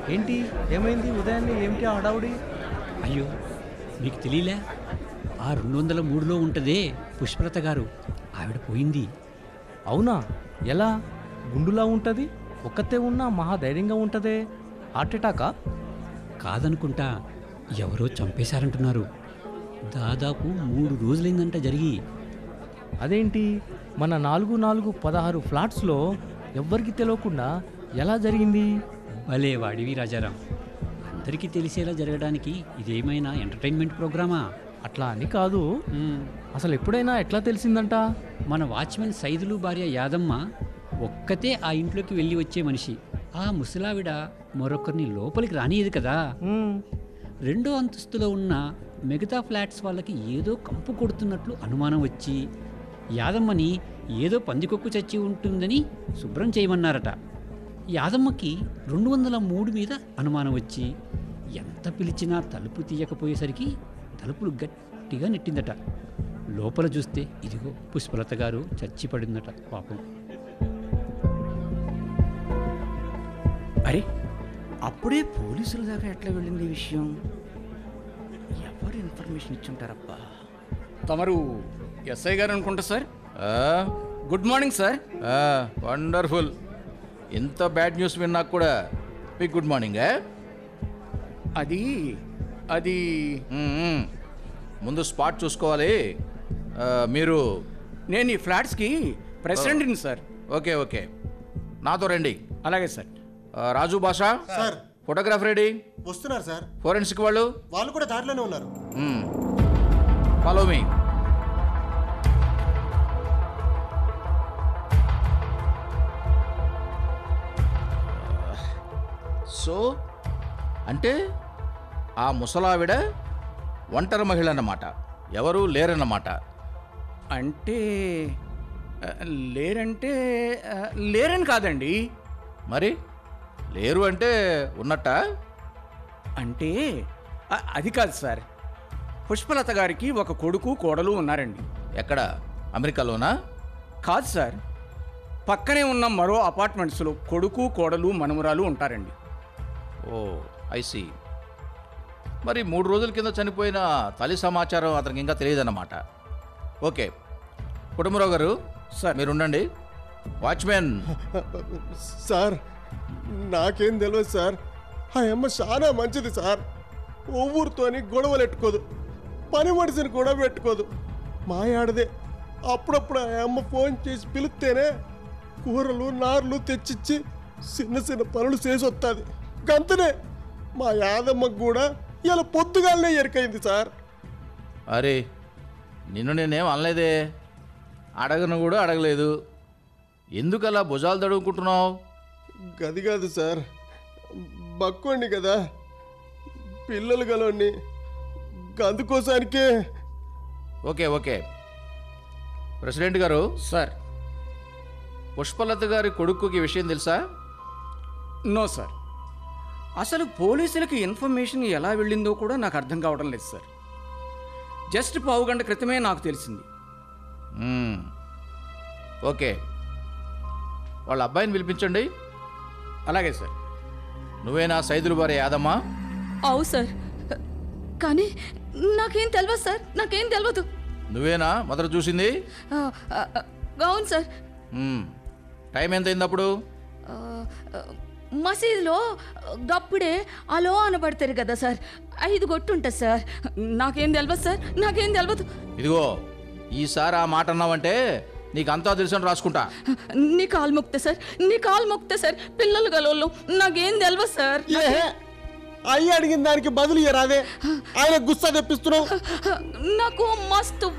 ఏంటి ఏమైంది ఉదయాన్నే ఏమిటి ఆ హడావుడి అయ్యో మీకు తెలియలే ఆ రెండు వందల మూడులో ఉంటుందే పుష్పలత గారు ఆవిడ పోయింది అవునా ఎలా గుండులా ఉంటుంది ఒక్కతే ఉన్నా మహా ధైర్యంగా ఉంటుందే హార్ట్ అటాకా కాదనుకుంటా ఎవరో చంపేశారంటున్నారు దాదాపు మూడు రోజులైందంట జరిగి అదేంటి మన నాలుగు నాలుగు పదహారు ఫ్లాట్స్లో ఎవ్వరికి తెలియకుండా ఎలా జరిగింది భలే వాడివి రాజారాం అందరికీ తెలిసేలా జరగడానికి ఇదేమైనా ఎంటర్టైన్మెంట్ ప్రోగ్రామా అట్లా అని కాదు మ్మ్. అసలు ఎప్పుడైనా ఎట్లా తెలిసిందంట మన వాచ్మెన్ సైదులు భార్య యాదమ్మ ఒక్కతే ఆ ఇంట్లోకి వెళ్ళి వచ్చే మనిషి ఆ ముసలావిడ మరొకరిని లోపలికి రానియదు కదా మ్మ్. రెండో అంతస్తులో ఉన్న మిగతా ఫ్లాట్స్ వాళ్ళకి ఏదో కంపు కొడుతున్నట్లు అనుమానం వచ్చి యాదమ్మని ఏదో పందికొక్కు చచ్చి ఉంటుందని శుభ్రం చేయమన్నారట యాదమ్మకి రెండు వందల మూడు మీద అనుమానం వచ్చి ఎంత పిలిచినా తలుపు తీయకపోయేసరికి తలుపులు గట్టిగా నెట్టిందట లోపల చూస్తే ఇదిగో పుష్పలత గారు చచ్చి పడిందట పాపం అరే అప్పుడే పోలీసుల దాకా ఎట్లా వెళ్ళింది ఈ విషయం ఎవరు ఇన్ఫర్మేషన్ ఇచ్చుంటారబ్బా తమరు ఎస్ఐ గారు అనుకుంటా sir good morning sir wonderful ఇంత బ్యాడ్ న్యూస్ విన్నాక కూడా మీకు గుడ్ మార్నింగ్ అది అది ముందు స్పాట్ చూసుకోవాలి ఆ, మీరు నేను ఈ ఫ్లాట్స్కి ప్రెసిడెంట్ని సార్ ఓకే ఓకే నాతో రండి అలాగే సార్ ఆ, Raju Basha sir photograph ready వస్తున్నారు సార్ ఫోరెన్సిక్ వాళ్ళు వాళ్ళు కూడా దారిలోనే ఉన్నారు ఫాలో మీ సో అంటే ఆ ముసలావిడ ఒంటరి మహిళ అన్నమాట ఎవరు లేరన్నమాట అంటే ఆ, లేరంటే ఆ, లేరని కాదండి మరి లేరు అంటే ఉన్నట్ట అంటే ఆ, అది కాదు సార్ పుష్పలత గారికి ఒక కొడుకు కోడలు ఉన్నారండి ఎక్కడ అమెరికాలోనా కాదు సార్ పక్కనే ఉన్న మరో అపార్ట్మెంట్స్లో కొడుకు కోడలు మనుమరాలు ఉంటారండి ఓ ఐసి మరి మూడు రోజుల కింద చనిపోయిన తల్లి సమాచారం అతనికి ఇంకా తెలియదన్నమాట ఓకే కుటుంబరావు గారు సార్. మీరు ఉండండి వాచ్మెన్ సార్ నాకేం తెలియదు సార్ ఆ అమ్మ చాలా మంచిది సార్ ఊరితోని గొడవలు పెట్టుకోదు పని మనిషిని కూడా పెట్టుకోదు మా ఆడదే అప్పుడప్పుడు ఆ అమ్మ ఫోన్ చేసి పిలిస్తేనే కూరలు నార్లు తెచ్చిచ్చి చిన్న చిన్న పనులు చేసి వస్తుంది గంతనే మా యాదమ్మకు కూడా ఇలా పొద్దుగాలనే ఎరికైంది సార్ అరే నిన్ను నేనేం అనలేదే అడగను కూడా అడగలేదు ఎందుకు అలా భుజాలు తడుముకుంటున్నావు గది కాదు సార్ బక్కోండి కదా పిల్లలు గలోని అందుకోసానికే okay okay president garu sir Pushpalatha గారి కొడుకుకి ఈ విషయం తెలుసా నో సార్ అసలు పోలీసులకి ఇన్ఫర్మేషన్ ఎలా వెళ్ళిందో కూడా నాకు అర్థం కావడం లేదు సార్ జస్ట్ పావు గంట క్రితమే నాకు తెలిసింది మ్మ్. ఓకే వాళ్ళ అబ్బాయిని పిలిపించండి అలాగే సార్ నువ్వేనా సైదులు భార్య యాదమ్మా అవు సార్ కానీ నాకేం తెలియదు సార్ నాకేం తెలియదు నువ్వేనా మొదట చూసింది ఆ, ఆ, ఆ, అవును సార్ మ్మ్. టైం ఎంత అయింది అప్పుడు ఆ, ఆ, మసీదులో గప్పుడే అలో అనబడతారు కదా సార్ ఐదు కొట్టుంటుంది సార్ నాకేం తెలియదు సార్ నాకేం తెలియదు ఇదిగో ఈసారి ఆ మాట అన్నావంటే నీకు అంతా తెలుసని రాసుకుంటా నీ కాలు మొక్తా సార్ నీ కాలు మొక్తా సార్ పిల్లలు గలోళ్ళు నాకేం తెలియదు సార్ ఏ అయ్యి అడిగిన దానికి బదులు ఇయ్యరాదే ఆయన గుస్సా తెప్పిస్తున్నావు నాకు మస్తు